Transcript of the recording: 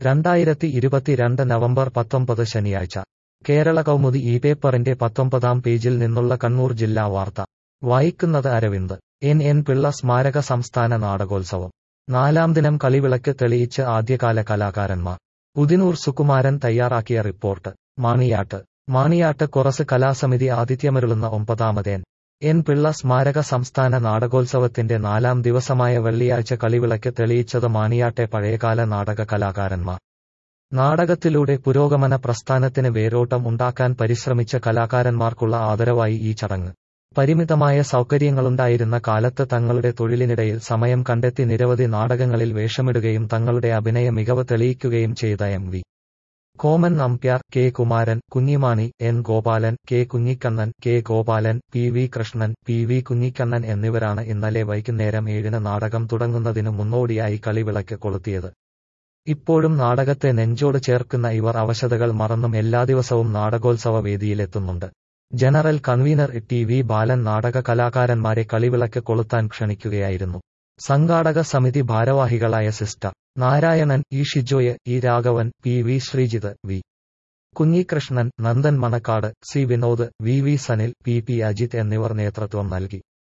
രണ്ടായിരത്തി ഇരുപത്തിരണ്ട് നവംബർ പത്തൊമ്പത് ശനിയാഴ്ച കേരള കൗമുദി ഈ പേപ്പറിന്റെ പത്തൊമ്പതാം പേജിൽ നിന്നുള്ള കണ്ണൂർ ജില്ലാ വാർത്ത വായിക്കുന്നത് അരവിന്ദ് എൻ എൻ പിള്ള സ്മാരക സംസ്ഥാന നാടകോത്സവം നാലാം ദിനം കളിവിളക്ക് തെളിയിച്ച് ആദ്യകാല കലാകാരന്മാർ ഉദിനൂർ സുകുമാരൻ തയ്യാറാക്കിയ റിപ്പോർട്ട് മാണിയാട്ട് മാണിയാട്ട് കൊറസ് കലാസമിതി ആതിഥ്യമരുളുന്ന ഒമ്പതാമതേൻ എൻ പിള്ള സ്മാരക സംസ്ഥാന നാടകോത്സവത്തിന്റെ നാലാം ദിവസമായ വെള്ളിയാഴ്ച കളിവിളക്ക് തെളിയിച്ചത് മാണിയാട്ടെ പഴയകാല നാടക കലാകാരന്മാർ നാടകത്തിലൂടെ പുരോഗമന പ്രസ്ഥാനത്തിന് വേരോട്ടം ഉണ്ടാക്കാൻ പരിശ്രമിച്ച കലാകാരന്മാർക്കുള്ള ആദരവായി ഈ ചടങ്ങ് പരിമിതമായ സൗകര്യങ്ങളുണ്ടായിരുന്ന കാലത്ത് തങ്ങളുടെ തൊഴിലിനിടയിൽ സമയം കണ്ടെത്തി നിരവധി നാടകങ്ങളിൽ വേഷമിടുകയും തങ്ങളുടെ അഭിനയ മികവ് തെളിയിക്കുകയും ചെയ്ത M V Koman Nambiar K Kumaran Kunhimani N Gopalan K Kunhikannan K Gopalan P V Krishnan P V Kunhikannan എന്നിവരാണ് ഇന്നലെ വൈകുന്നേരം ഏഴിന് നാടകം തുടങ്ങുന്നതിനു മുന്നോടിയായി കളിവിളക്ക് കൊളുത്തിയത് ഇപ്പോഴും നാടകത്തെ നെഞ്ചോട് ചേർക്കുന്ന ഇവർ അവശതകൾ മറന്നും എല്ലാ ദിവസവും നാടകോത്സവ വേദിയിലെത്തുന്നുണ്ട് general convener T V Balan നാടക കലാകാരന്മാരെ കളിവിളക്ക് കൊളുത്താൻ ക്ഷണിക്കുകയായിരുന്നു സംഘാടക സമിതി ഭാരവാഹികളായ sister Narayanan E Shijoy E Raghavan P V Sreejith V Kunhikrishnan Nandan Manakkad C Vinod V V Sanil P P Ajith എന്നിവർ നേതൃത്വം നൽകി